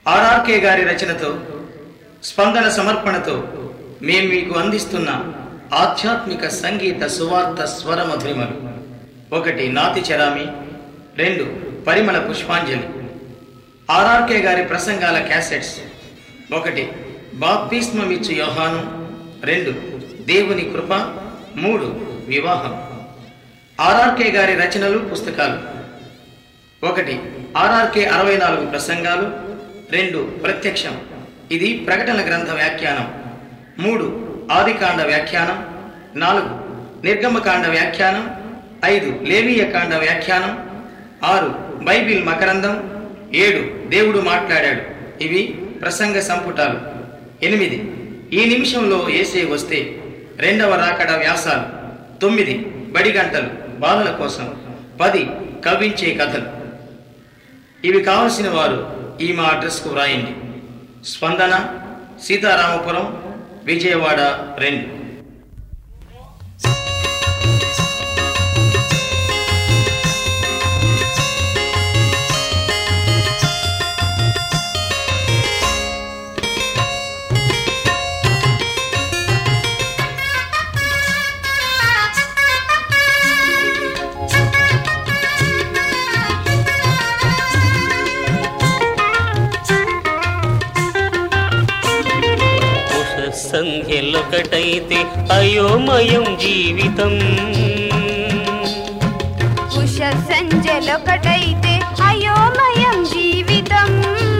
RRK గారి రచనతో స్పందన సమర్పణతో మేము మీకు అందిస్తున్న ఆధ్యాత్మిక సంగీత సువార్త స్వర మధురిమలు ఒకటి నాతి చరామి రెండు పరిమళ పుష్పాంజలి ఆర్ఆర్కే గారి ప్రసంగాల క్యాసెట్స్ ఒకటి బాప్తిస్మమిచ్చు యోహాను రెండు దేవుని కృప మూడు వివాహం ఆర్ఆర్కే గారి రచనలు పుస్తకాలు ఒకటి ఆర్ఆర్కే అరవై నాలుగు ప్రసంగాలు రెండు ప్రత్యక్షం ఇది ప్రకటన గ్రంథ వ్యాఖ్యానం మూడు ఆదికాండ వ్యాఖ్యానం నాలుగు నిర్గమకాండ వ్యాఖ్యానం ఐదు లేవీయ కాండ వ్యాఖ్యానం ఆరు బైబిల్ మకరందం ఏడు దేవుడు మాట్లాడాడు ఇవి ప్రసంగ సంపుటాలు ఎనిమిది ఈ నిమిషంలో ఏసే వస్తే రెండవ రాకడ వ్యాసాలు తొమ్మిది బడి గంటలు బాలల కోసం పది కవించే కథలు ఇవి కావలసిన వారు ఈ మా అడ్రస్కు వ్రాయండి స్పందన సీతారామపురం విజయవాడ రెండు ఉష సంఖ్యలొకటైతే అయోమయం జీవితం ఉష సంజలొకటైతే అయోమయం జీవితం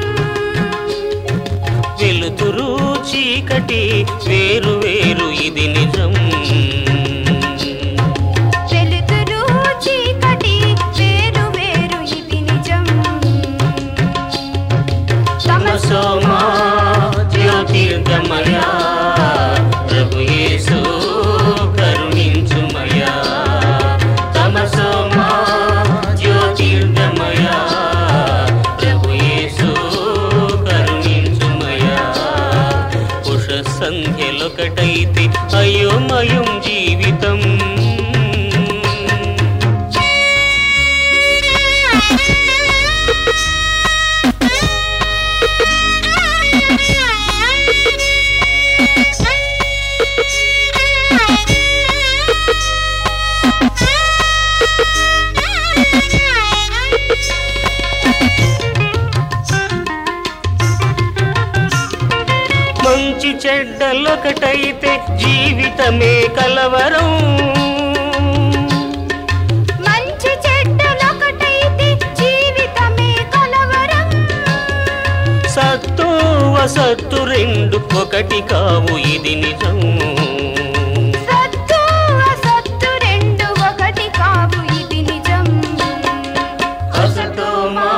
వెలుతురు చీకటి వేరు వేరు ఇది నిజం వెలుతురు చీకటి వేరు వేరు ఇది నిజం తమసోమా జ్యోతిర్గమయా ప్రభు యేసు కరుణించుమయా తమసోమా జ్యోతిర్గమయా ప్రభు యేసు కరుణించుమయా పురుష సంఖ్యలొకటైతే అయోమయం జీవితం మంచి చెడ్డలొకటైతే జీవితమే కలవరం మంచి చెడ్డలొకటైతే జీవితమే కలవరం సత్తు అసత్తు రెండు ఒకటి కావు ఇది నిజం సత్తు అసత్తు రెండు ఒకటి కావు ఇది నిజం అసతోమా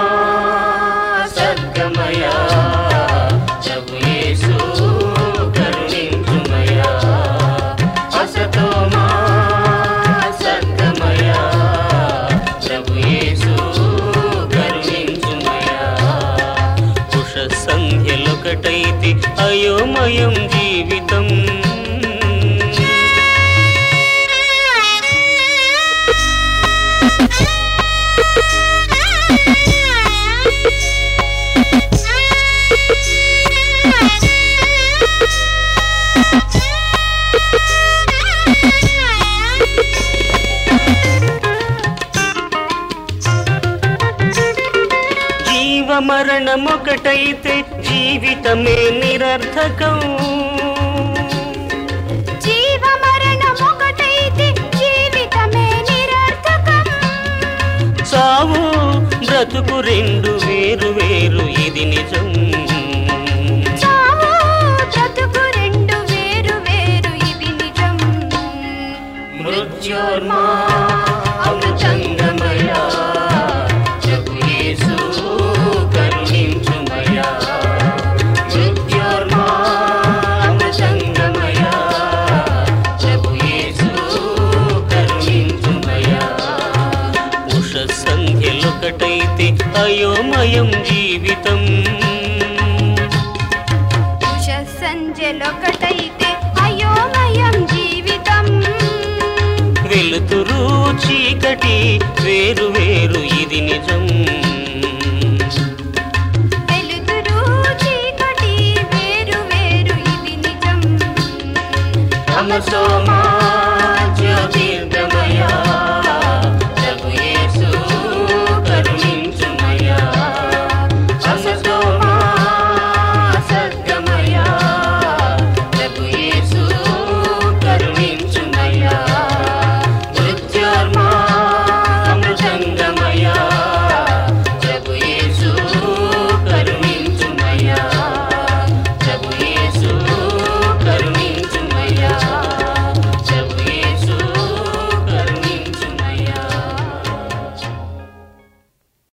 సద్గమయా ప్రభు యేసు కరుణించుమయా అసతోమా సద్గమయా ప్రభు యేసు కరుణించుమయా పురుష సంఖ్యలొకటైతే అయోమయం జీవితం జీవ మరణమొకటైతే జీవితమే నిరర్థకం జీవ మరణమొకటైతే జీవితమే నిరర్థకం సావు బ్రతుకు రెండు వేరు వేరు ఇది నిజం చావు బ్రతుకు రెండు వేరు వేరు ఇది నిజం మృత్యోర్మా అమృతంగమయా ప్రభు యేసు కరుణించుమయా మృత్యోర్మా అమృతంగమయా ప్రభు యేసు కరుణించుమయా ఉష సంఖ్యలొకటైతే అయోమయం జీవితం ఉష సంజలొకటైతే అయోమయం జీవితం వెలుతురు చీకటి వేరు వేరు ఇది నిజం వెలుతురు సోమ